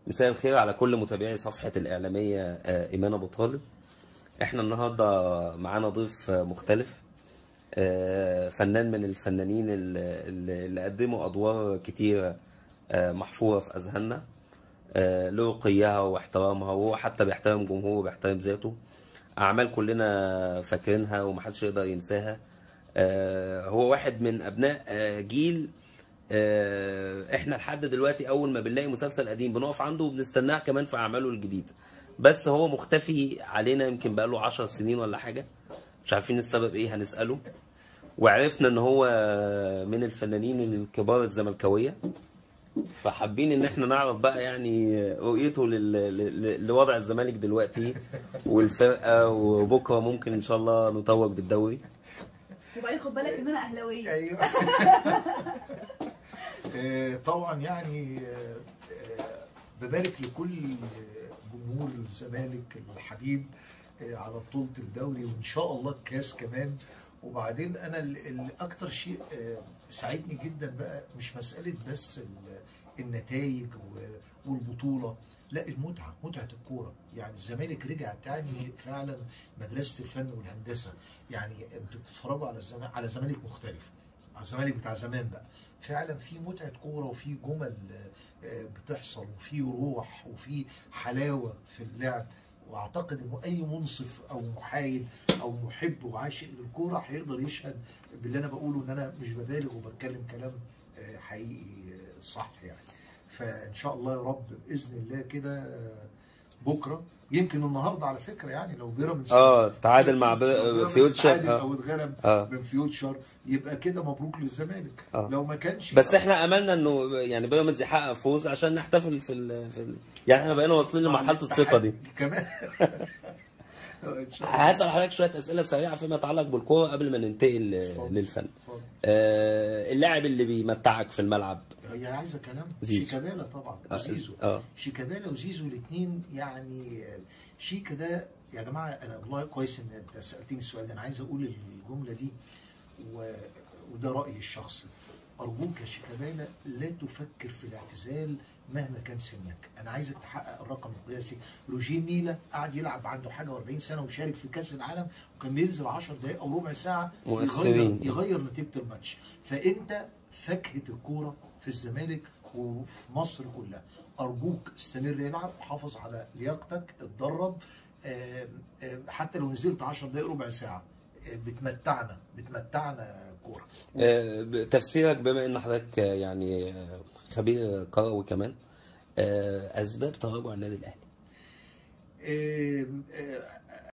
مساء الخير على كل متابعي صفحة الإعلامية آه، إيمان أبو طالب إحنا النهاردة معانا ضيف آه، مختلف آه، فنان من الفنانين اللي اللي قدموا أدوار كتيرة آه، محفورة في أذهاننا آه، له رقيها واحترامها وهو حتى بيحترم جمهوره وبيحترم ذاته أعمال كلنا فاكرينها ومحدش يقدر ينساها آه، هو واحد من أبناء آه، جيل آه، احنا لحد دلوقتي اول ما بنلاقي مسلسل قديم بنقف عنده وبنستناه كمان في اعماله الجديده بس هو مختفي علينا يمكن بقاله عشر سنين ولا حاجه مش عارفين السبب ايه هنساله وعرفنا ان هو من الفنانين الكبار الزملكاويه فحابين ان احنا نعرف بقى يعني رؤيته لل... لل- لوضع الزمالك دلوقتي والفرقه وبكره ممكن ان شاء الله نتوج بالدوري وبعدين خد بالك ان انا اهلاويه ايوه آه، طبعا يعني آه، آه، ببارك لكل جمهور الزمالك الحبيب آه، على بطولة الدوري وإن شاء الله الكاس كمان وبعدين أنا ال- ال- أكتر شيء آه، ساعدني جدا بقى مش مسألة بس ال- النتائج و- والبطولة لا المتعة متعة الكورة يعني الزمالك رجع تاني فعلا مدرسة الفن والهندسة يعني انتوا بتتفرجوا على الزمالك على زمالك مختلف على الزمالك بتاع زمان بقى فعلا في متعة كورة وفي جمل آه، بتحصل وفي روح وفي حلاوة في اللعب واعتقد انه اي منصف او محايد او محب وعاشق للكوره هيقدر يشهد باللي انا بقوله ان انا مش ببالغ وبتكلم كلام آه، حقيقي آه، صح يعني فان شاء الله يا رب باذن الله كده آه، بكره يمكن النهارده على فكره يعني لو بيراميدز اه تعادل مع لو بيراميدز فيوتشر تعادل آه. او اتغلب آه. من فيوتشر يبقى كده مبروك للزمالك آه. لو ما كانش بس احنا املنا انه يعني بيراميدز يحقق فوز عشان نحتفل في ال... في ال... يعني احنا بقينا واصلين لمرحله الثقه دي كمان ان شاء الله هسال حضرتك شويه اسئله سريعه فيما يتعلق بالكوره قبل ما ننتقل اتفضل. للفن اتفضل. آه اللاعب اللي بيمتعك في الملعب هي عايزه كلام زيزو. شيكابالا طبعا آه، وزيزو اه شيكابالا وزيزو الاثنين يعني آه، شيكا ده يا جماعه انا والله كويس ان انت سالتني السؤال ده انا عايز اقول الجمله دي و... وده رايي الشخصي ارجوك يا شيكابالا لا تفكر في الاعتزال مهما كان سنك انا عايزك تحقق الرقم القياسي روجيه ميلا قعد يلعب عنده حاجه و40 سنه وشارك في كاس العالم وكان بينزل 10 دقائق او ربع ساعه يغير مؤثرين. يغير نتيجه الماتش فانت فاكهه الكوره في الزمالك وفي مصر كلها ارجوك استمر العب حافظ على لياقتك اتدرب آم، آم، حتى لو نزلت 10 دقائق ربع ساعه آه، بتمتعنا بتمتعنا كوره آه، ب- تفسيرك بما ان حضرتك آه، يعني آه، خبير كروي كمان آه، اسباب تراجع النادي الاهلي آم، آه،